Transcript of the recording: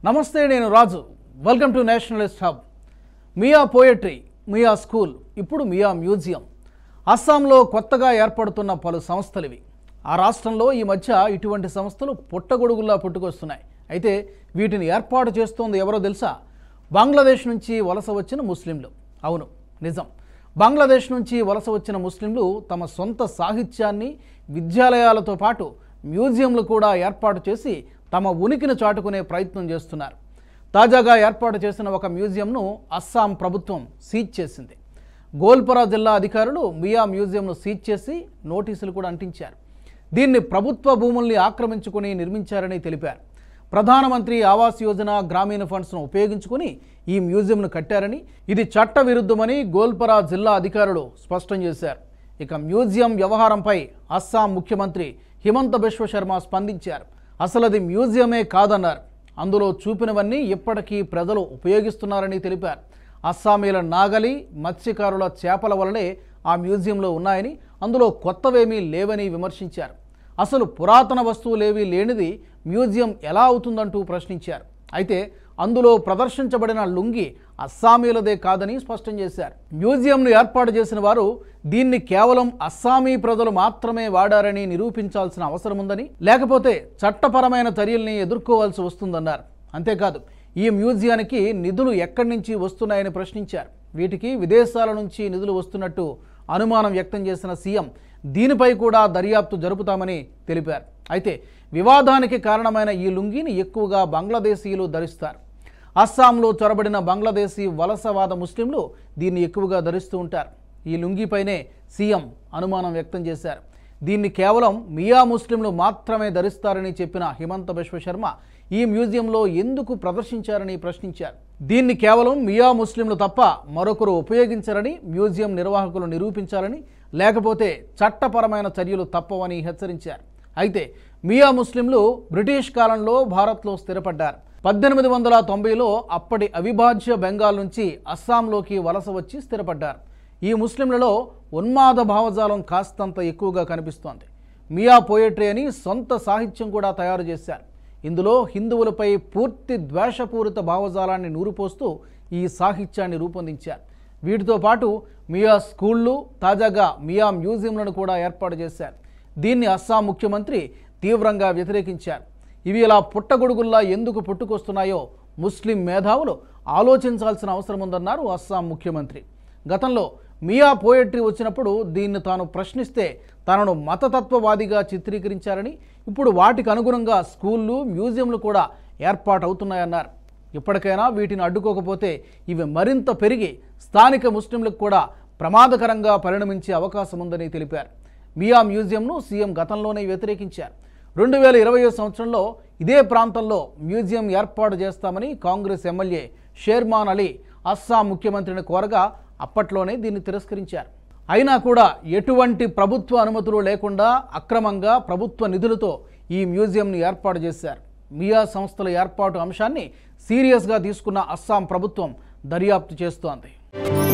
నమస్తే నేను Raju welcome to nationalist hub Miya poetry Miya school ఇప్పుడు మియా మ్యూజియం అస్సాంలో కొత్తగా ఏర్పడుతున్న పలు సంస్థలు ఇవి ఆ రాష్ట్రంలో ఈ మధ్య ఇటువంటి సంస్థలు పుట్టగొడుగుల్లా పుట్టుకొస్తున్నాయి అయితే వీటిని ఏర్పాటు చేస్తోంది ఎవరో తెలుసా బంగ్లాదేశ్ నుంచి వలస వచ్చిన ముస్లింలు అవును నిజం బంగ్లాదేశ్ నుంచి వలస వచ్చిన ముస్లింలు తమ సొంత సాహిత్యాన్ని విద్యాలయాలతో పాటు మ్యూజియంలు కూడా ఏర్పాటు చేసి తమ ఉనికిని చాటుకునే ప్రయత్నం చేస్తున్నారు తాజాగా ఏర్పాటు చేసిన ఒక మ్యూజియంను అస్సాం ప్రభుత్వం సీజ్ చేసింది గోల్పరా జిల్లా అధికారులు మియా మ్యూజియంను సీజ్ చేసి నోటీసులు కూడా అంటించారు దీన్ని ప్రభుత్వ భూముల్ని ఆక్రమించుకుని నిర్మించారని తెలిపారు ప్రధానమంత్రి ఆవాస్ యోజన గ్రామీణ ఫండ్స్ను ఉపయోగించుకుని ఈ మ్యూజియంను కట్టారని ఇది చట్ట విరుద్ధమని గోల్పరా జిల్లా అధికారులు స్పష్టం చేశారు ఇక మ్యూజియం వ్యవహారంపై అస్సాం ముఖ్యమంత్రి హిమంత బిశ్వ శర్మ స్పందించారు అసలు అది మ్యూజియమే కాదన్నారు అందులో చూపినవన్నీ ఇప్పటికీ ప్రజలు ఉపయోగిస్తున్నారని తెలిపారు అస్సామీల నాగలి మత్స్యకారుల చేపల వల్లనే ఆ మ్యూజియంలో ఉన్నాయని అందులో కొత్తవేమీ లేవని విమర్శించారు అసలు పురాతన వస్తువులేవీ లేనిది మ్యూజియం ఎలా అవుతుందంటూ ప్రశ్నించారు అయితే అందులో ప్రదర్శించబడిన లుంగి అస్సామీలదే కాదని స్పష్టం చేశారు మ్యూజియంను ఏర్పాటు చేసిన వారు దీన్ని కేవలం అస్సామీ ప్రజలు మాత్రమే వాడారని నిరూపించాల్సిన అవసరం ఉందని లేకపోతే చట్టపరమైన చర్యల్ని ఎదుర్కోవాల్సి వస్తుందన్నారు అంతేకాదు ఈ మ్యూజియానికి నిధులు ఎక్కడి నుంచి వస్తున్నాయని ప్రశ్నించారు వీటికి విదేశాల నుంచి నిధులు వస్తున్నట్టు అనుమానం వ్యక్తం చేసిన సీఎం దీనిపై కూడా దర్యాప్తు జరుపుతామని తెలిపారు అయితే వివాదానికి కారణమైన ఈ లుంగిని ఎక్కువగా బంగ్లాదేశీయులు ధరిస్తారు అస్సాంలో చొరబడిన బంగ్లాదేశీ వలసవాద ముస్లింలు దీన్ని ఎక్కువగా ధరిస్తూ ఉంటారు ఈ లుంగిపైనే సీఎం అనుమానం వ్యక్తం చేశారు దీన్ని కేవలం మియా ముస్లింలు మాత్రమే ధరిస్తారని చెప్పిన హిమంత బిశ్వ శర్మ ఈ మ్యూజియంలో ఎందుకు ప్రదర్శించారని ప్రశ్నించారు దీన్ని కేవలం మియా ముస్లింలు తప్ప మరొకరు ఉపయోగించరని మ్యూజియం నిర్వాహకులు నిరూపించాలని లేకపోతే చట్టపరమైన చర్యలు తప్పవని హెచ్చరించారు అయితే మియా ముస్లింలు బ్రిటిష్ కాలంలో భారత్లో స్థిరపడ్డారు పద్దెనిమిది వందల తొంభైలో అప్పటి అవిభాజ్య బెంగాల్ నుంచి అస్సాంలోకి వలస వచ్చి స్థిరపడ్డారు ఈ ముస్లింలలో ఉన్మాద భావజాలం కాస్తంత ఎక్కువగా కనిపిస్తోంది మియా పోయట్రీ అని సొంత సాహిత్యం కూడా తయారు చేశారు ఇందులో హిందువులపై పూర్తి ద్వేషపూరిత భావజాలాన్ని నూరిపోస్తూ ఈ సాహిత్యాన్ని రూపొందించారు వీటితో పాటు మియా స్కూళ్ళు తాజాగా మియా మ్యూజియంలను కూడా ఏర్పాటు చేశారు దీన్ని అస్సాం ముఖ్యమంత్రి తీవ్రంగా వ్యతిరేకించారు ఇవి ఇలా పుట్టగొడుగుల్లా ఎందుకు పుట్టుకొస్తున్నాయో ముస్లిం మేధావులు ఆలోచించాల్సిన అవసరం ఉందన్నారు అస్సాం ముఖ్యమంత్రి గతంలో మియా పోయట్రీ వచ్చినప్పుడు దీన్ని తాను ప్రశ్నిస్తే తనను మతతత్వవాదిగా చిత్రీకరించారని ఇప్పుడు వాటికి అనుగుణంగా స్కూళ్ళు మ్యూజియంలు కూడా ఏర్పాటవుతున్నాయన్నారు ఇప్పటికైనా వీటిని అడ్డుకోకపోతే ఇవి మరింత పెరిగి స్థానిక ముస్లింలకు కూడా ప్రమాదకరంగా పరిణమించే అవకాశం ఉందని తెలిపారు మియా మ్యూజియంను సీఎం గతంలోనే వ్యతిరేకించారు రెండు వేల ఇరవై సంవత్సరంలో ఇదే ప్రాంతంలో మ్యూజియం ఏర్పాటు చేస్తామని కాంగ్రెస్ ఎమ్మెల్యే షేర్మాన్ అలీ అస్సాం ముఖ్యమంత్రిని కోరగా అప్పట్లోనే దీన్ని తిరస్కరించారు అయినా కూడా ఎటువంటి ప్రభుత్వ అనుమతులు లేకుండా అక్రమంగా ప్రభుత్వ నిధులతో ఈ మ్యూజియంను ఏర్పాటు చేశారు మియా సంస్థల ఏర్పాటు అంశాన్ని సీరియస్గా తీసుకున్న అస్సాం ప్రభుత్వం దర్యాప్తు చేస్తోంది